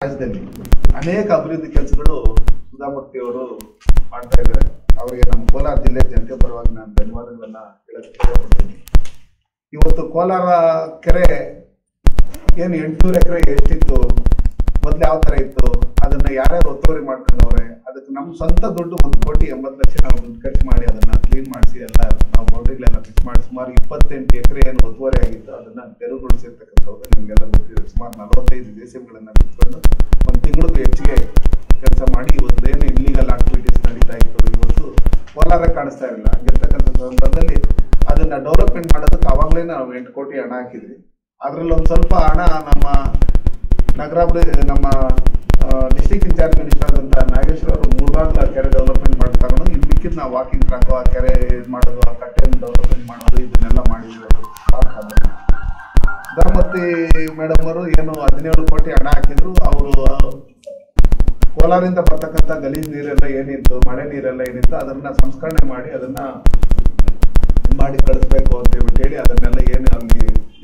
ರಾಜ್ಯದಲ್ಲಿ ಅನೇಕ ಅಭಿವೃದ್ಧಿ ಕೆಲಸಗಳು ಸುಧಾಮೂರ್ತಿ ಅವರು ಮಾಡ್ತಾ ಇದ್ದಾರೆ ಅವರಿಗೆ ನಮ್ಮ ಕೋಲಾರ ಜಿಲ್ಲೆ ಜನತೆ ಪರವಾಗಿ ನಾನು ಧನ್ಯವಾದಗಳನ್ನ ಹೇಳಕ್ಕೆ ಇಷ್ಟಪಡ್ತೀನಿ ಇವತ್ತು ಕೋಲಾರ ಕೆರೆ ಏನು ಎಂಟುನೂರು ಎಕರೆ ಎಷ್ಟಿತ್ತು ಮೊದ್ಲು ಯಾವ ತರ ಇತ್ತು ಅದನ್ನ ಯಾರ್ಯಾರು ಒತ್ತುವರಿ ಮಾಡ್ಕೊಂಡವ್ರೆ ಅದಕ್ಕೆ ನಮ್ಮ ಸ್ವಂತ ದುಡ್ಡು ಒಂದು ಕೋಟಿ ಎಂಬತ್ತು ಲಕ್ಷ ನಾವು ದುಡ್ಡು ಖರ್ಚು ಮಾಡಿ ಅದನ್ನ ಕ್ಲೀನ್ ಮಾಡಿಸಿ ಎಲ್ಲ ನಾವು ಬೌಂಡ್ರಿಗಳೆಲ್ಲ ಫಿಕ್ಸ್ ಮಾಡಿ ಸುಮಾರು ಇಪ್ಪತ್ತೆಂಟು ಎಕರೆ ಏನು ಒತ್ತುವರಿ ಆಗಿತ್ತು ಅದನ್ನ ತೆರವುಗೊಳಿಸಿರ್ತಕ್ಕಂಥದ್ದು ನಿಮಗೆಲ್ಲ ಗೊತ್ತಿದೆ ಸುಮಾರು ನಲವತ್ತೈದು ದೇಶಗಳನ್ನ ಬಿಟ್ಕೊಂಡು ಒಂದು ತಿಂಗಳಿಗೂ ಹೆಚ್ಚಿಗೆ ಕೆಲಸ ಮಾಡಿ ಇವತ್ತು ಏನು ಇಲ್ಲಿಗಲ್ ಆಕ್ಟಿವಿಟೀಸ್ ನಡೀತಾ ಇತ್ತು ಇವತ್ತು ಕೋಲಾರ ಕಾಣಿಸ್ತಾ ಇರಲಿಲ್ಲ ಹಂಗಿರ್ತಕ್ಕಂಥ ಸಂದರ್ಭದಲ್ಲಿ ಅದನ್ನ ಡೆವಲಪ್ಮೆಂಟ್ ಮಾಡೋದಕ್ಕೆ ಅವಾಗಲೇ ನಾವು ಎಂಟು ಕೋಟಿ ಹಣ ಹಾಕಿದ್ವಿ ಅದ್ರಲ್ಲಿ ಒಂದು ಸ್ವಲ್ಪ ಹಣ ನಮ್ಮ ನಗರಾಭಿವೃದ್ಧಿ ನಮ್ಮ ಡಿಸ್ಟಿಕ್ ಇನ್ಚಾರ್ಜ್ ಮಿನಿಸ್ಟರ್ ಆದಂತ ನಾಗೇಶ್ವರ ಅವರು ಮೂರ್ನಾಲ್ಕು ಕೆರೆ ಡೆವಲಪ್ಮೆಂಟ್ ಮಾಡಿ ತಗೊಂಡು ಇನ್ನು ಮಿಕ್ಕಿದ್ ನಾವು ವಾಕಿಂಗ್ ಟ್ರ್ಯಾಕ್ ಆ ಕೆರೆ ಇದು ಮಾಡೋದು ಆ ಕಟ್ಟೆಯನ್ನು ಡೆವಲಪ್ಮೆಂಟ್ ಮಾಡೋದು ಇದನ್ನೆಲ್ಲ ಮಾಡಿದ್ದೀವಿ ಧರ್ಮತಿ ಮೇಡಮ್ ಅವರು ಏನು ಹದಿನೇಳು ಕೋಟಿ ಹಣ ಹಾಕಿದ್ರು ಅವರು ಕೋಲಾರಿಂದ ಬರ್ತಕ್ಕಂಥ ಗಲೀಜ್ ನೀರೆಲ್ಲ ಏನಿತ್ತು ಮಳೆ ನೀರೆಲ್ಲ ಏನಿತ್ತು ಅದನ್ನ ಸಂಸ್ಕರಣೆ ಮಾಡಿ ಅದನ್ನ ಇದ್ ಮಾಡಿ ಕಳಿಸ್ಬೇಕು ಅಂತ ಹೇಳ್ಬಿಟ್ಟು ಹೇಳಿ ಅದನ್ನೆಲ್ಲ ಏನು ಅಲ್ಲಿ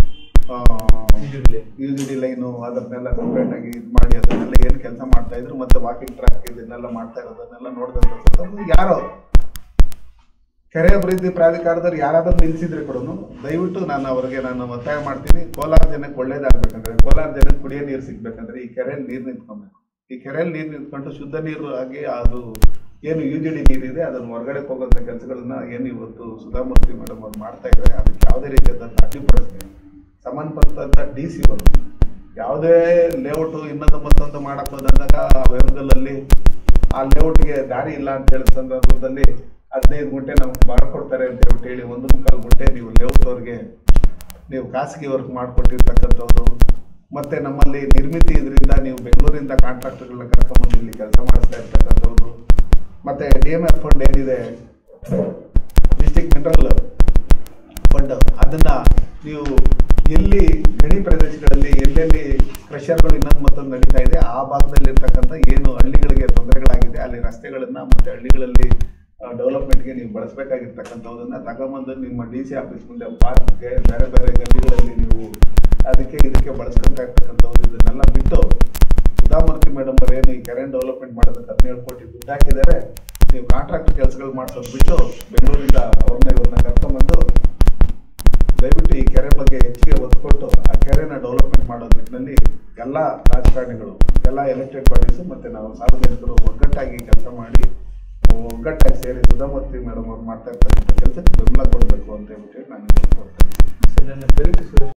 ಯೂಸಿಡಿ ಲೈನು ಅದನ್ನೆಲ್ಲ ಸಪ್ರೇಟ್ ಆಗಿ ಇದು ಮಾಡಿ ಅದನ್ನೆಲ್ಲ ಏನು ಕೆಲಸ ಮಾಡ್ತಾ ಇದ್ರು ಮತ್ತೆ ವಾಕಿಂಗ್ ಟ್ರ್ಯಾಕ್ ಇದನ್ನೆಲ್ಲ ಮಾಡ್ತಾ ಇರೋದನ್ನೆಲ್ಲ ನೋಡಿದಂತ ಸಂದರ್ಭದಲ್ಲಿ ಯಾರೋ ಕೆರೆ ಅಭಿವೃದ್ಧಿ ಪ್ರಾಧಿಕಾರದವ್ರು ಯಾರಾದ್ರೂ ನಿಲ್ಸಿದ್ರೆ ಕೂಡ ದಯವಿಟ್ಟು ನಾನು ಅವ್ರಿಗೆ ನಾನು ಒತ್ತಾಯ ಮಾಡ್ತೀನಿ ಕೋಲಾರ ಜನಕ್ಕೆ ಒಳ್ಳೇದಾಗ್ಬೇಕಂದ್ರೆ ಕೋಲಾರ ಜನಕ್ಕೆ ಕುಡಿಯೋ ನೀರು ಸಿಗ್ಬೇಕಂದ್ರೆ ಈ ಕೆರೆಯಲ್ಲಿ ನೀರು ನಿಂತ್ಕೊಬೇಕು ಈ ಕೆರೆಯಲ್ಲಿ ನೀರು ನಿಂತ್ಕೊಂಡು ಶುದ್ಧ ನೀರು ಆಗಿ ಅದು ಏನು ಯು ಜಿ ಡಿ ನೀರಿದೆ ಅದನ್ನು ಹೊರಗಡೆ ಹೋಗುವಂಥ ಕೆಲಸಗಳನ್ನ ಏನು ಇವತ್ತು ಸುಧಾಮೂರ್ತಿ ಮೇಡಮ್ ಅವ್ರು ಮಾಡ್ತಾ ಇದ್ದಾರೆ ಅದಕ್ಕೆ ಯಾವುದೇ ರೀತಿಯಾದಂಥ ಅಡ್ಡಿಪಡಿಸ್ತೀನಿ ಸಂಬಂಧಪಟ್ಟಂತ ಡಿ ಸಿ ಅವರು ಯಾವುದೇ ಲೇಔಟ್ ಇನ್ನೊಂದು ಮತ್ತೊಂದು ಮಾಡಕ್ ಹೋದಾಗ ವೆರ್ಗಲಲ್ಲಿ ಆ ಲೇಔಟ್ಗೆ ದಾರಿ ಇಲ್ಲ ಅಂತ ಹೇಳಿದ ಸಂದರ್ಭದಲ್ಲಿ ಹದಿನೈದು ಗುಂಟೆ ನಮ್ಗೆ ಬರ್ಕೊಡ್ತಾರೆ ಅಂತ ಹೇಳ್ಬಿಟ್ಟು ಹೇಳಿ ಒಂದು ಮುಕ್ಕಾಲು ಗುಂಟೆ ನೀವು ಲೇಔಟ್ ಅವ್ರಿಗೆ ನೀವು ಖಾಸಗಿ ವರ್ಕ್ ಮಾಡಿಕೊಟ್ಟಿರ್ತಕ್ಕಂಥವ್ರು ಮತ್ತೆ ನಮ್ಮಲ್ಲಿ ನಿರ್ಮಿತಿ ಇದರಿಂದ ನೀವು ಬೆಂಗಳೂರಿಂದ ಕಾಂಟ್ರಾಕ್ಟರ್ಗಳನ್ನ ಕರ್ಕೊಂಡ್ಬಂದು ಇಲ್ಲಿ ಕೆಲಸ ಮಾಡಿಸ್ತಾ ಇರ್ತಕ್ಕಂಥವ್ರು ಮತ್ತೆ ಡಿ ಎಮ್ ಎಫ್ ಫಂಡ್ ಏನಿದೆ ಡಿಸ್ಟಿಕ್ ಮಿನರಲ್ ಫಂಡ್ ಅದನ್ನ ನೀವು ಎಲ್ಲಿ ಗಣಿ ಪ್ರದೇಶಗಳಲ್ಲಿ ಎಲ್ಲೆಲ್ಲಿ ಕ್ರಷರ್ಗಳು ಇನ್ನೊಂದು ಮತ್ತೊಂದು ನಡೀತಾ ಇದೆ ಆ ಭಾಗದಲ್ಲಿ ಇರ್ತಕ್ಕಂಥ ಏನು ಹಳ್ಳಿಗಳಿಗೆ ತೊಂದರೆಗಳಾಗಿದೆ ಅಲ್ಲಿ ರಸ್ತೆಗಳನ್ನ ಮತ್ತೆ ಹಳ್ಳಿಗಳಲ್ಲಿ ಡೆವಲಪ್ಮೆಂಟ್ಗೆ ನೀವು ಬಳಸಬೇಕಾಗಿರ್ತಕ್ಕಂಥದ್ದನ್ನ ತಗೊಂಬಂದು ನಿಮ್ಮ ಡಿ ಸಿ ಆಫೀಸ್ ಮುಂದೆ ಪಾರ್ಕ್ಗೆ ಬೇರೆ ಬೇರೆ ಗಲ್ಲಿಗಳಲ್ಲಿ ನೀವು ಅದಕ್ಕೆ ಇದಕ್ಕೆ ಬಳಸ್ಕೊತಾ ಇರ್ತಕ್ಕಂಥವ್ರು ಇದನ್ನೆಲ್ಲ ಬಿಟ್ಟು ಸುಧಾಮೂರ್ತಿ ಮೇಡಮ್ ಅವರು ಏನು ಈ ಕೆರೆ ಡೆವಲಪ್ಮೆಂಟ್ ಮಾಡೋದಕ್ಕೆ ಹದಿನೇಳು ಕೋಟಿ ದುಡ್ಡು ಹಾಕಿದ್ದಾರೆ ನೀವು ಕಾಂಟ್ರಾಕ್ಟ್ ಕೆಲಸಗಳು ಮಾಡಿಸೋದು ಬಿಟ್ಟು ಬೆಂಗಳೂರಿಂದ ಅವ್ರನ್ನ ಇವ್ರನ್ನ ಕರ್ಕೊಂಬಂದು ದಯವಿಟ್ಟು ಈ ಕೆರೆ ಬಗ್ಗೆ ಹೆಚ್ಚಿಗೆ ಒತ್ತು ಕೊಟ್ಟು ಆ ಕೆರೆನ ಡೆವಲಪ್ಮೆಂಟ್ ಮಾಡೋ ನಿಟ್ಟಿನಲ್ಲಿ ಎಲ್ಲ ರಾಜಕಾರಣಿಗಳು ಎಲ್ಲ ಎಲೆಕ್ಟೆಡ್ ಬಾಡೀಸ್ ಮತ್ತೆ ನಾವು ಸಾರ್ವಜನಿಕರು ಒಗ್ಗಟ್ಟಾಗಿ ಕೆಲಸ ಮಾಡಿ ಒಗ್ಗಟ್ಟಾಗಿ ಸೇರಿ ಸುಧಾಮೂರ್ತಿ ಮೇಡಮ್ ಅವ್ರು ಮಾಡ್ತಾ ಇರ್ತಕ್ಕಂಥ ಕೆಲಸಕ್ಕೆ ಬೆಂಬಲ ಕೊಡಬೇಕು ಅಂತ ಹೇಳ್ಬಿಟ್ಟು ನಾನು ಹೇಳ್ಕೊಡ್ತೇನೆ ನನ್ನ ಪೆರಿಟಿ ಸುರೇಶ್